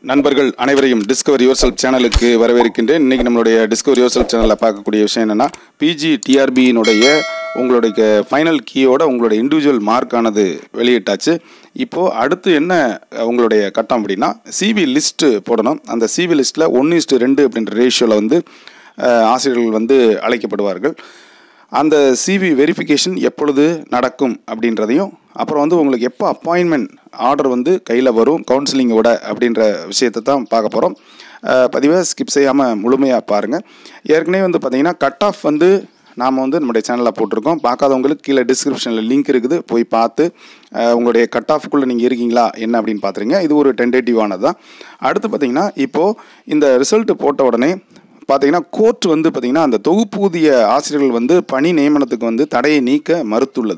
நண்பர்கள் அனைவரையும் discover your self சேனலுக்கு வரவேற்கின்றேன் இன்னைக்கு நம்மளுடைய டிஸ்கவர் யுவர் செல்ஃப் சேனலில் பார்க்கக்கூடிய விஷயம் என்னென்னா பிஜி டிஆர்பியினுடைய உங்களுடைய ஃபைனல் கீயோட உங்களுடைய இண்டிவிஜுவல் மார்க்கானது வெளியிட்டாச்சு இப்போது அடுத்து என்ன அஹ், உங்களுடைய கட்டம் அப்படின்னா சிவி லிஸ்ட்டு போடணும் அந்த சிவி லிஸ்ட்டில் ஒன்று இஸ்ட்டு ரெண்டு அப்படின்ற ரேஷியோவில் வந்து அஹ், ஆசிரியர்கள் வந்து அழைக்கப்படுவார்கள் அந்த சிவி வெரிஃபிகேஷன் எப்பொழுது நடக்கும் அப்படின்றதையும் அப்புறம் வந்து உங்களுக்கு எப்போ அப்பாயின்மெண்ட் ஆர்டர் வந்து கையில் வரும் கவுன்சிலிங்கோட அப்படின்ற விஷயத்தை தான் பார்க்க போகிறோம் பதிவை ஸ்கிப் செய்யாமல் முழுமையாக பாருங்கள் ஏற்கனவே வந்து பார்த்தீங்கன்னா கட் ஆஃப் வந்து நாம் வந்து நம்முடைய சேனலில் போட்டிருக்கோம் பார்க்காதவங்களுக்கு கீழே டிஸ்கிரிப்ஷனில் லிங்க் இருக்குது போய் பார்த்து அஹ், உங்களுடைய கட் ஆஃப்குள்ளே நீங்கள் இருக்கீங்களா என்ன அப்படின்னு பார்த்துருங்க இது ஒரு டென்டேட்டிவானது தான் அடுத்து பார்த்தீங்கன்னா இப்போது இந்த ரிசல்ட் போட்ட உடனே பார்த்தீங்கன்னா கோர்ட் வந்து பார்த்தீங்கன்னா அந்த தொகுப்பூதிய ஆசிரியர்கள் வந்து பணி நியமனத்துக்கு வந்து தடையை நீக்க மறுத்துள்ளது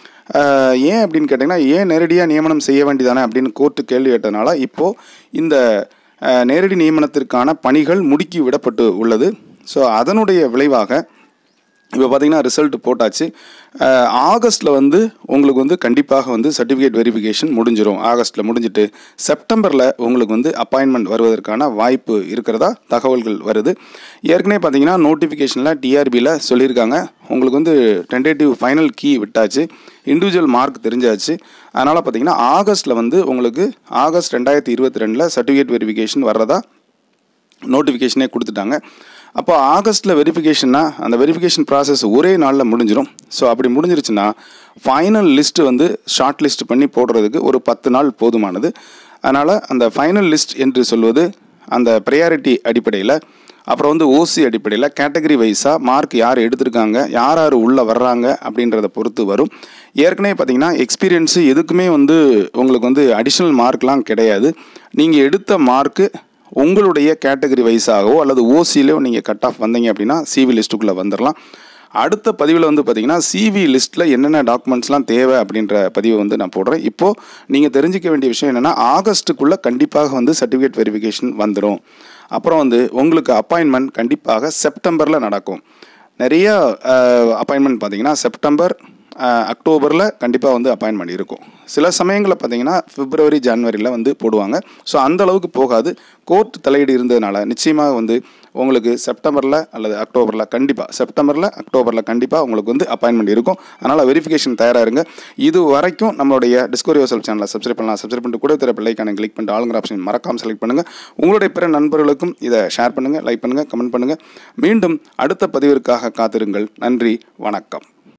ஆஹ் ஏன் அப்படின்னு கேட்டிங்கன்னா ஏன் நேரடியாக நியமனம் செய்ய வேண்டியதானே அப்படின்னு கோர்ட்டு கேள்வி கேட்டதுனால இப்போது இந்த ஆஹ் நேரடி நியமனத்திற்கான பணிகள் முடுக்கி விடப்பட்டு உள்ளது ஸோ அதனுடைய விளைவாக இப்போ பார்த்தீங்கன்னா ரிசல்ட் போட்டாச்சு ஆகஸ்ட்டில் வந்து உங்களுக்கு வந்து கண்டிப்பாக வந்து சர்டிஃபிகேட் வெரிஃபிகேஷன் முடிஞ்சிடும் ஆகஸ்ட்டில் முடிஞ்சிட்டு செப்டம்பரில் உங்களுக்கு வந்து அப்பாயின்மெண்ட் வருவதற்கான வாய்ப்பு இருக்கிறதா தகவல்கள் வருது ஏற்கனவே பார்த்தீங்கன்னா நோட்டிஃபிகேஷனில் டிஆர்பியில் சொல்லியிருக்காங்க உங்களுக்கு வந்து டென்டேட்டிவ் ஃபைனல் கீ விட்டாச்சு இண்டிவிஜுவல் மார்க் தெரிஞ்சாச்சு அதனால் பார்த்தீங்கன்னா ஆகஸ்ட்டில் வந்து உங்களுக்கு ஆகஸ்ட் ரெண்டாயிரத்தி இருபத்தி ரெண்டில் சர்டிஃபிகேட் வெரிஃபிகேஷன் வர்றதா நோட்டிஃபிகேஷனே கொடுத்துட்டாங்க அப்போ ஆகஸ்ட்டில் வெரிஃபிகேஷன்னா அந்த வெரிஃபிகேஷன் ப்ராசஸ் ஒரே நாளில் முடிஞ்சிடும் ஸோ அப்படி முடிஞ்சிருச்சுன்னா ஃபைனல் லிஸ்ட்டு வந்து ஷார்ட் லிஸ்ட் பண்ணி போடுறதுக்கு ஒரு பத்து நாள் போதுமானது அதனால் அந்த ஃபைனல் லிஸ்ட் என்று சொல்வது அந்த ப்ரையாரிட்டி அடிப்படையில் அப்புறம் வந்து ஓசி அடிப்படையில் கேட்டகரி வைஸாக மார்க் யார் எடுத்திருக்காங்க யார் யார் உள்ளே வர்றாங்க அப்படின்றத பொறுத்து வரும் ஏற்கனவே பார்த்தீங்கன்னா எக்ஸ்பீரியன்ஸு எதுக்குமே வந்து உங்களுக்கு வந்து அடிஷ்னல் மார்க்லாம் கிடையாது நீங்கள் எடுத்த மார்க்கு உங்களுடைய கேட்டகரி வைஸாகவோ அல்லது ஓசியிலோ நீங்கள் கட் ஆஃப் வந்தீங்க அப்படின்னா சிவி லிஸ்ட்டுக்குள்ளே வந்துடலாம் அடுத்த பதிவில் வந்து பார்த்தீங்கன்னா சிவி லிஸ்ட்டில் என்னென்ன டாக்குமெண்ட்ஸ்லாம் தேவை அப்படின்ற பதிவை வந்து நான் போடுறேன் இப்போது நீங்கள் தெரிஞ்சிக்க வேண்டிய விஷயம் என்னென்னா ஆகஸ்ட்டுக்குள்ளே கண்டிப்பாக வந்து சர்டிஃபிகேட் வெரிஃபிகேஷன் வந்துடும் அப்புறம் வந்து உங்களுக்கு அப்பாயின்மெண்ட் கண்டிப்பாக செப்டம்பரில் நடக்கும் நிறைய அப்பாயின்மெண்ட் பார்த்தீங்கன்னா செப்டம்பர் அக்டோபரில் கண்டிப்பாக வந்து அப்பாயின்மெண்ட் இருக்கும் சில சமயங்களில் பார்த்தீங்கன்னா பிப்ரவரி ஜனவரியில் வந்து போடுவாங்க ஸோ அந்த அளவுக்கு போகாது கோர்ட் தலையீடு இருந்ததுனால நிச்சயமாக வந்து உங்களுக்கு செப்டம்பரில் அல்லது அக்டோபரில் கண்டிப்பாக செப்டம்பரில் அக்டோபரில் கண்டிப்பாக உங்களுக்கு வந்து அப்பாயின்மெண்ட் இருக்கும் அதனால் வெரிஃபிகேஷன் தயாராக இருங்க இது வரைக்கும் நம்மளுடைய டிஸ்கவரி யோசல் சேனலை சப்ஸ்கிரைப் பண்ணலாம் சப்ஸ்கிரைப் பண்ணிட்டு கூட தெரிய பிள்ளைக்கான கிளிக் பண்ணிட்டு ஆளுங்கிற ஆப்ஷன் மறக்காமல் செலக்ட் பண்ணுங்கள் உங்களுடைய பிற நண்பர்களுக்கும் இதை ஷேர் பண்ணுங்கள் லைக் பண்ணுங்கள் கமெண்ட் பண்ணுங்கள் மீண்டும் அடுத்த பதிவிற்காக காத்திருங்கள் நன்றி வணக்கம்